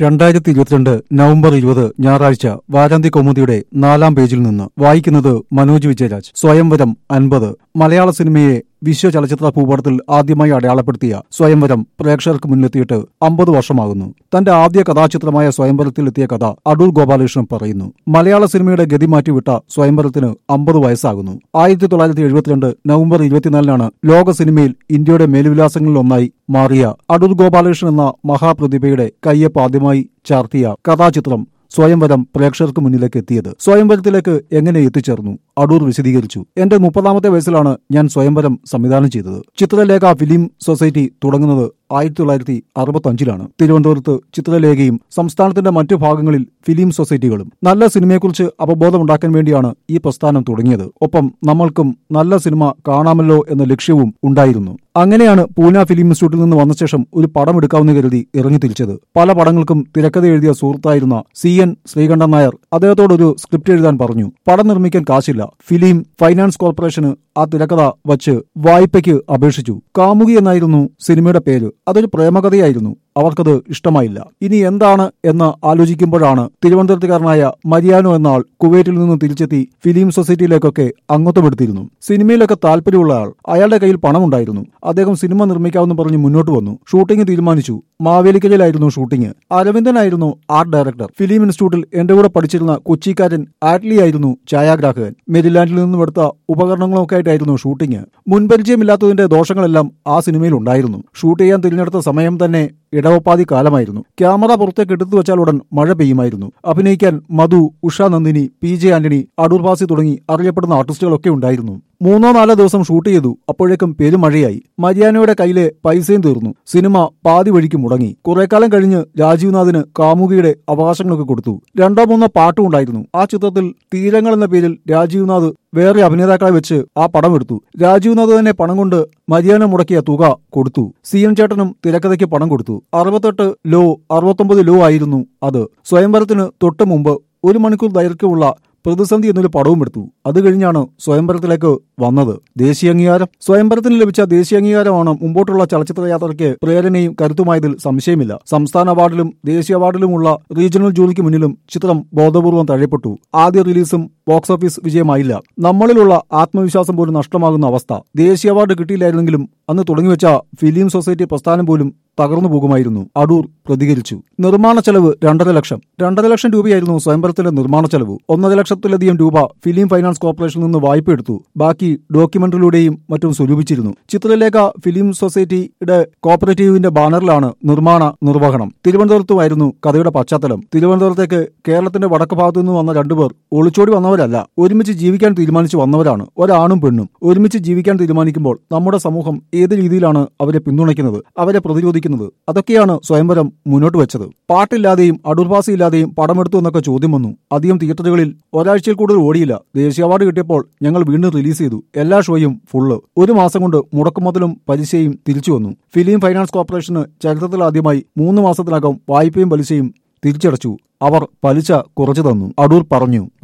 രണ്ടായിരത്തി ഇരുപത്തിരണ്ട് നവംബർ ഇരുപത് ഞായറാഴ്ച വാരാന്ത്യ കൗമുദിയുടെ നാലാം പേജിൽ നിന്ന് വായിക്കുന്നത് മനോജ് വിജയരാജ് സ്വയംവരം അൻപത് മലയാള സിനിമയെ വിശ്വ ചലച്ചിത്ര ഭൂപടത്തിൽ ആദ്യമായി അടയാളപ്പെടുത്തിയ സ്വയംവരം പ്രേക്ഷകർക്ക് മുന്നിലെത്തിയിട്ട് അമ്പത് വർഷമാകുന്നു തന്റെ ആദ്യ കഥാചിത്രമായ സ്വയംവരത്തിൽ എത്തിയ കഥ അടൂർ ഗോപാലകൃഷ്ണൻ പറയുന്നു മലയാള സിനിമയുടെ ഗതി മാറ്റിവിട്ട സ്വയംവരത്തിന് അമ്പത് വയസ്സാകുന്നു ആയിരത്തി തൊള്ളായിരത്തി എഴുപത്തിരണ്ട് നവംബർ ഇരുപത്തിനാലിനാണ് ലോക സിനിമയിൽ ഇന്ത്യയുടെ മേൽവിലാസങ്ങളിലൊന്നായി മാറിയ അടൂർ ഗോപാലകൃഷ്ണൻ എന്ന മഹാപ്രതിഭയുടെ കയ്യൊപ്പ് ആദ്യമായി ചാർത്തിയ കഥാചിത്രം സ്വയംവരം പ്രേക്ഷകർക്ക് മുന്നിലേക്ക് എത്തിയത് സ്വയംവരത്തിലേക്ക് എങ്ങനെ എത്തിച്ചേർന്നു അടൂർ വിശദീകരിച്ചു എന്റെ മുപ്പതാമത്തെ വയസ്സിലാണ് ഞാൻ സ്വയംവരം സംവിധാനം ചെയ്തത് ചിത്രലേഖ ഫിലിം സൊസൈറ്റി തുടങ്ങുന്നത് ആയിരത്തി തൊള്ളായിരത്തി അറുപത്തി അഞ്ചിലാണ് തിരുവനന്തപുരത്ത് ചിത്രലേഖയും സംസ്ഥാനത്തിന്റെ മറ്റു ഭാഗങ്ങളിൽ ഫിലിം സൊസൈറ്റികളും നല്ല സിനിമയെക്കുറിച്ച് അവബോധമുണ്ടാക്കാൻ വേണ്ടിയാണ് ഈ പ്രസ്ഥാനം തുടങ്ങിയത് ഒപ്പം നമ്മൾക്കും നല്ല സിനിമ കാണാമല്ലോ എന്ന ലക്ഷ്യവും ഉണ്ടായിരുന്നു അങ്ങനെയാണ് പൂന ഫിലിം ഇൻസ്റ്റിറ്റ്യൂട്ടിൽ നിന്ന് വന്ന ശേഷം ഒരു പടം എടുക്കാവുന്ന കരുതി ഇറങ്ങി തിരിച്ചത് പല പടങ്ങൾക്കും തിരക്കഥ എഴുതിയ സുഹൃത്തായിരുന്ന സി എൻ ശ്രീകണ്ഠൻ നായർ അദ്ദേഹത്തോട് ഒരു സ്ക്രിപ്റ്റ് എഴുതാൻ പറഞ്ഞു പടം നിർമ്മിക്കാൻ കാശില്ല ഫിലിം ഫൈനാൻസ് കോർപ്പറേഷന് ആ തിരക്കഥ വച്ച് വായ്പയ്ക്ക് അപേക്ഷിച്ചു കാമുകി എന്നായിരുന്നു സിനിമയുടെ പേര് അതൊരു പ്രേമകഥയായിരുന്നു അവർക്കത് ഇഷ്ടമായില്ല ഇനി എന്താണ് എന്ന് ആലോചിക്കുമ്പോഴാണ് തിരുവനന്തപുരത്തുകാരനായ മരിയാനോ എന്ന ആൾ കുവൈറ്റിൽ നിന്ന് തിരിച്ചെത്തി ഫിലിം സൊസൈറ്റിയിലേക്കൊക്കെ അംഗത്വമെടുത്തിരുന്നു സിനിമയിലൊക്കെ താല്പര്യമുള്ള ആൾ അയാളുടെ കയ്യിൽ പണമുണ്ടായിരുന്നു അദ്ദേഹം സിനിമ നിർമ്മിക്കാമെന്ന് പറഞ്ഞ് മുന്നോട്ട് വന്നു ഷൂട്ടിംഗ് തീരുമാനിച്ചു മാവേലിക്കരയിലായിരുന്നു ഷൂട്ടിംഗ് അരവിന്ദനായിരുന്നു ആർട്ട് ഡയറക്ടർ ഫിലിം ഇൻസ്റ്റിറ്റ്യൂട്ടിൽ എന്റെ കൂടെ പഠിച്ചിരുന്ന കൊച്ചിക്കാരൻ ആറ്റ്ലി ആയിരുന്നു ഛായാഗ്രാഹകൻ മെരിലാൻഡിൽ നിന്നും എടുത്ത ഉപകരണങ്ങളൊക്കെ ആയിട്ടായിരുന്നു ഷൂട്ടിംഗ് മുൻപരിചയമില്ലാത്തതിന്റെ ദോഷങ്ങളെല്ലാം ആ സിനിമയിൽ ഉണ്ടായിരുന്നു ഷൂട്ട് ചെയ്യാൻ തിരഞ്ഞെടുത്ത സമയം തന്നെ ഇടവപ്പാതി കാലമായിരുന്നു ക്യാമറ പുറത്തേക്ക് എടുത്തു വെച്ചാൽ ഉടൻ മഴ പെയ്യുമായിരുന്നു അഭിനയിക്കാൻ Madhu Usha Nandini P J Antony Adoor Bhasi തുടങ്ങി അറിയപ്പെടുന്ന ആർട്ടിസ്റ്റുകളൊക്കെ ഉണ്ടായിരുന്നു മൂന്നോ നാലോ ദിവസം ഷൂട്ട് ചെയ്തു അപ്പോഴേക്കും പെരുമഴയായി മരിയാനയുടെ കയ്യിലെ പൈസയും തീർന്നു സിനിമ പാതി വഴിക്ക് മുടങ്ങി കുറെ കാലം കഴിഞ്ഞ് രാജീവ്നാഥിന് കാമുകിയുടെ അവകാശങ്ങളൊക്കെ കൊടുത്തു രണ്ടോ മൂന്നോ പാട്ടും ഉണ്ടായിരുന്നു ആ ചിത്രത്തിൽ തീരങ്ങൾ എന്ന പേരിൽ രാജീവ്നാഥ് വേറെ അഭിനേതാക്കളെ വെച്ച് ആ പടം എടുത്തു രാജീവ്നാഥ് തന്നെ പണം കൊണ്ട് മരിയാന മുടക്കിയ തുക കൊടുത്തു സി എം ചേട്ടനും തിരക്കഥയ്ക്ക് പണം കൊടുത്തു അറുപത്തെട്ട് ലോ അറുപത്തൊമ്പത് ലോ ആയിരുന്നു അത് സ്വയംവരത്തിന് തൊട്ട് മുമ്പ് ഒരു മണിക്കൂർ ദൈർഘ്യമുള്ള പ്രതിസന്ധി എന്നൊരു പടവും എടുത്തു അത് കഴിഞ്ഞാണ് സ്വയംവരത്തിലേക്ക് വന്നത് ദേശീയ അംഗീകാരം സ്വയംവരത്തിന് ലഭിച്ച ദേശീയ അംഗീകാരമാണ് മുമ്പോട്ടുള്ള ചലച്ചിത്ര യാത്രയ്ക്ക് പ്രേരണയും കരുത്തുമായതിൽ സംശയമില്ല സംസ്ഥാന അവാർഡിലും ദേശീയ അവാർഡിലുമുള്ള റീജിയണൽ ജൂറിക്ക് മുന്നിലും ചിത്രം ബോധപൂർവം തഴയപ്പെട്ടു ആദ്യ റിലീസും ബോക്സ് ഓഫീസ് വിജയമായില്ല നമ്മളിലുള്ള ആത്മവിശ്വാസം പോലും നഷ്ടമാകുന്ന അവസ്ഥ ദേശീയ അവാർഡ് കിട്ടിയില്ലായിരുന്നെങ്കിലും അന്ന് തുടങ്ങിവെച്ച ഫിലിം സൊസൈറ്റി പ്രസ്ഥാനം പോലും തകർന്നു പോകുമായിരുന്നു അടൂർ പ്രതികരിച്ചു നിർമ്മാണ ചെലവ് രണ്ടര ലക്ഷം രണ്ടര ലക്ഷം രൂപയായിരുന്നു സ്വയംവരത്തിന്റെ നിർമ്മാണ ചെലവ് ഒന്നര ലക്ഷത്തിലധികം രൂപ ഫിലിം ഫൈനാൻസ് കോർപ്പറേഷനിൽ നിന്ന് വായ്പ എടുത്തു ബാക്കി ഡോക്യുമെന്ററിലൂടെയും മറ്റും സ്വരൂപിച്ചിരുന്നു ചിത്രലേഖ ഫിലിം സൊസൈറ്റിയുടെ കോപ്പറേറ്റീവിന്റെ ബാനറിലാണ് നിർമ്മാണ നിർവഹണം തിരുവനന്തപുരത്തുമായിരുന്നു കഥയുടെ പശ്ചാത്തലം തിരുവനന്തപുരത്തേക്ക് കേരളത്തിന്റെ വടക്ക് ഭാഗത്തു നിന്ന് വന്ന രണ്ടുപേർ ഒളിച്ചോടി വന്നവരല്ല ഒരുമിച്ച് ജീവിക്കാൻ തീരുമാനിച്ചു വന്നവരാണ് ഒരാണും പെണ്ണും ഒരുമിച്ച് ജീവിക്കാൻ തീരുമാനിക്കുമ്പോൾ നമ്മുടെ സമൂഹം ഏത് രീതിയിലാണ് അവരെ പിന്തുണയ്ക്കുന്നത് അവരെ പ്രതിരോധിക്കുന്നത് അതൊക്കെയാണ് സ്വയംവരം മുന്നോട്ട് വെച്ചത് പാട്ടില്ലാതെയും അടൂർഭാസിയില്ലാതെയും പടമെടുത്തു എന്നൊക്കെ ചോദ്യം വന്നു അധികം തിയേറ്ററുകളിൽ ഒരാഴ്ചയിൽ കൂടുതൽ ഓടിയില്ല ദേശീയ അവാർഡ് കിട്ടിയപ്പോൾ ഞങ്ങൾ വീണ്ടും റിലീസ് ചെയ്തു എല്ലാ ഷോയും ഫുള്ള് ഒരു മാസം കൊണ്ട് മുടക്കുമുതലും പലിശയും തിരിച്ചു വന്നു ഫിലിം ഫൈനാൻസ് കോർപ്പറേഷന് ചരിത്രത്തിലാദ്യമായി മൂന്ന് മാസത്തിനകം വായ്പയും പലിശയും തിരിച്ചടച്ചു അവർ പലിശ കുറച്ചു തന്നു അടൂർ പറഞ്ഞു